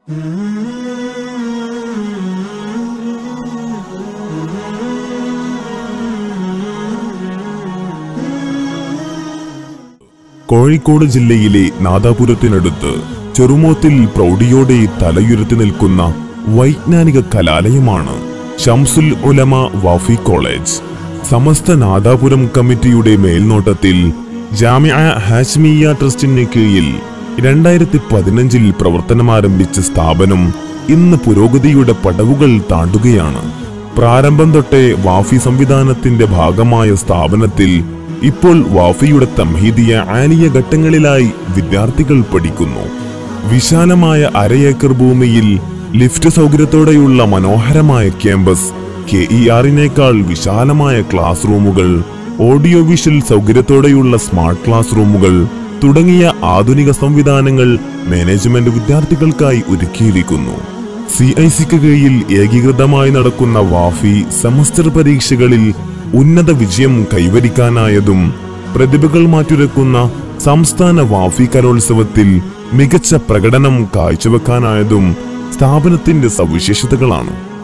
കോഴിക്കോട് ജില്ലയിലെ നാദാപുരത്തിനടുത്ത് ചെറുമോത്തിൽ പ്രൗഢിയോടെ തലയുയർത്തി നിൽക്കുന്ന വൈജ്ഞാനിക കലാലയമാണ് ഷംസുൽ ഉലമ വാഫി കോളേജ് സമസ്ത നാദാപുരം കമ്മിറ്റിയുടെ മേൽനോട്ടത്തിൽ ജാമിയ ഹാഷ്മിയ ട്രസ്റ്റിന് കീഴിൽ രണ്ടായിരത്തി പതിനഞ്ചിൽ പ്രവർത്തനമാരംഭിച്ച സ്ഥാപനം ഇന്ന് പുരോഗതിയുടെ പടവുകൾ താണ്ടുകയാണ് പ്രാരംഭം തൊട്ടേ വാഫി സംവിധാനത്തിന്റെ ഭാഗമായ സ്ഥാപനത്തിൽ ഇപ്പോൾ വാഫിയുടെ തംഹീദിയ ആലിയ ഘട്ടങ്ങളിലായി വിദ്യാർത്ഥികൾ പഠിക്കുന്നു വിശാലമായ അരയേക്കർ ഭൂമിയിൽ ലിഫ്റ്റ് സൗകര്യത്തോടെയുള്ള മനോഹരമായ ക്യാമ്പസ് കെ ഇ ആറിനേക്കാൾ വിശാലമായ ക്ലാസ് റൂമുകൾ ഓഡിയോ വിഷ്വൽ സൗകര്യത്തോടെയുള്ള സ്മാർട്ട് ക്ലാസ് റൂമുകൾ തുടങ്ങിയ ആധുനിക സംവിധാനങ്ങൾ മാനേജ്മെന്റ് വിദ്യാർത്ഥികൾക്കായി ഒരുക്കിയിരിക്കുന്നു സി ഐ സിക്ക് കീഴിൽ ഏകീകൃതമായി നടക്കുന്ന വാഫി സെമസ്റ്റർ പരീക്ഷകളിൽ ഉന്നത വിജയം കൈവരിക്കാനായതും പ്രതിഭകൾ മാറ്റുരക്കുന്ന സംസ്ഥാന വാഫി കലോത്സവത്തിൽ മികച്ച പ്രകടനം കാഴ്ചവെക്കാനായതും സ്ഥാപനത്തിന്റെ സവിശേഷതകളാണ്